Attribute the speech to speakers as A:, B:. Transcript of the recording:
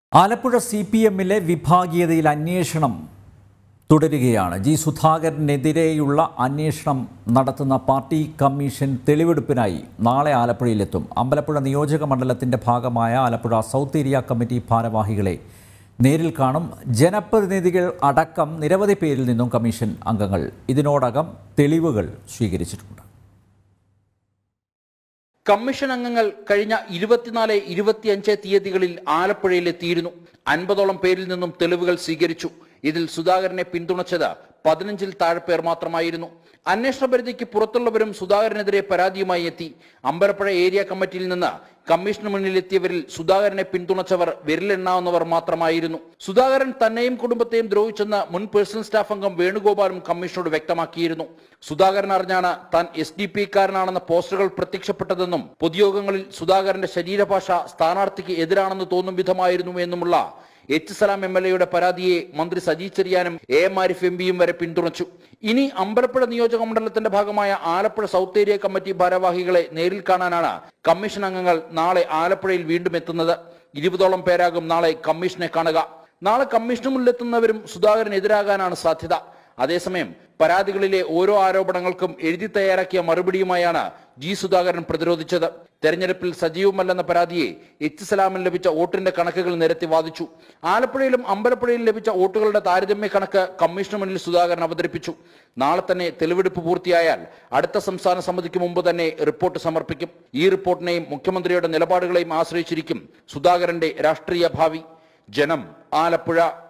A: Alappuzha C P എമ്മിലെ വിഭാഗീയതയിൽ അന്വേഷണം തുടരുകയാണ് ജി സുധാകരനെതിരെയുള്ള അന്വേഷണം നടത്തുന്ന പാർട്ടി കമ്മീഷൻ തെളിവെടുപ്പിനായി നാളെ ആലപ്പുഴയിലെത്തും അമ്പലപ്പുഴ നിയോജക മണ്ഡലത്തിന്റെ ഭാഗമായ ആലപ്പുഴ സൗത്ത് ഏരിയ കമ്മിറ്റി ഭാരവാഹികളെ നേരിൽ കാണും ജനപ്രതിനിധികൾ അടക്കം നിരവധി പേരിൽ നിന്നും കമ്മീഷൻ അംഗങ്ങൾ ഇതിനോടകം തെളിവുകൾ സ്വീകരിച്ചിട്ടുണ്ട്
B: കമ്മീഷൻ അംഗങ്ങൾ കഴിഞ്ഞ ഇരുപത്തിനാല് ഇരുപത്തിയഞ്ച് തീയതികളിൽ ആലപ്പുഴയിൽ എത്തിയിരുന്നു അൻപതോളം പേരിൽ നിന്നും തെളിവുകൾ സ്വീകരിച്ചു ഇതിൽ സുധാകരനെ പിന്തുണച്ചത് പതിനഞ്ചിൽ താഴെ പേർ മാത്രമായിരുന്നു അന്വേഷണ പരിധിക്ക് പുറത്തുള്ളവരും സുധാകരനെതിരെ പരാതിയുമായി എത്തി അമ്പലപ്പുഴ ഏരിയ കമ്മിറ്റിയിൽ നിന്ന് കമ്മീഷന് മുന്നിലെത്തിയവരിൽ സുധാകരനെ പിന്തുണച്ചവർ വിരലെണ്ണാവുന്നവർ മാത്രമായിരുന്നു സുധാകരൻ തന്നെയും കുടുംബത്തെയും ദ്രോഹിച്ചെന്ന് മുൻ പേഴ്സണൽ സ്റ്റാഫ് അംഗം വേണുഗോപാലും കമ്മീഷനോട് വ്യക്തമാക്കിയിരുന്നു സുധാകരൻ അറിഞ്ഞാണ് താൻ എസ് ഡി പി കാരനാണെന്ന പോസ്റ്ററുകൾ പ്രത്യക്ഷപ്പെട്ടതെന്നും പൊതുയോഗങ്ങളിൽ സുധാകരന്റെ ശരീരഭാഷ സ്ഥാനാർത്ഥിക്ക് എതിരാണെന്ന് തോന്നും വിധമായിരുന്നു എന്നുമുള്ള എച്ച് സലാം എം എൽ എയുടെ പരാതിയെ മന്ത്രി സജി ചെറിയാനും എ എം ആരിഫ് എം പിയും വരെ പിന്തുണച്ചു ഇനി അമ്പലപ്പുഴ നിയോജക മണ്ഡലത്തിന്റെ ഭാഗമായ ആലപ്പുഴ സൗത്ത് ഏരിയ കമ്മിറ്റി ഭാരവാഹികളെ നേരിൽ കാണാനാണ് കമ്മീഷൻ അംഗങ്ങൾ നാളെ ആലപ്പുഴയിൽ വീണ്ടും എത്തുന്നത് ഇരുപതോളം പേരാകും നാളെ കമ്മീഷനെ കാണുക നാളെ കമ്മീഷന് മുന്നിലെത്തുന്നവരും സുധാകരനെതിരാകാനാണ് സാധ്യത അതേസമയം പരാതികളിലെ ഓരോ ആരോപണങ്ങൾക്കും എഴുതി തയ്യാറാക്കിയ മറുപടിയുമായാണ് ജി സുധാകരൻ പ്രതിരോധിച്ചത് തെരഞ്ഞെടുപ്പിൽ സജീവമല്ലെന്ന പരാതിയെ എച്ച് സലാമിന് ലഭിച്ച വോട്ടിന്റെ കണക്കുകൾ നിരത്തി വാദിച്ചു ആലപ്പുഴയിലും അമ്പലപ്പുഴയിലും ലഭിച്ച വോട്ടുകളുടെ താരതമ്യ കണക്ക് കമ്മീഷന് മുന്നിൽ സുധാകരൻ അവതരിപ്പിച്ചു നാളെ തന്നെ തെളിവെടുപ്പ് പൂർത്തിയായാൽ അടുത്ത സംസ്ഥാന സമിതിക്ക് മുമ്പ് തന്നെ റിപ്പോർട്ട് സമർപ്പിക്കും ഈ റിപ്പോർട്ടിനെയും മുഖ്യമന്ത്രിയുടെ നിലപാടുകളെയും ആശ്രയിച്ചിരിക്കും സുധാകരന്റെ രാഷ്ട്രീയ ഭാവി ജനം ആലപ്പുഴ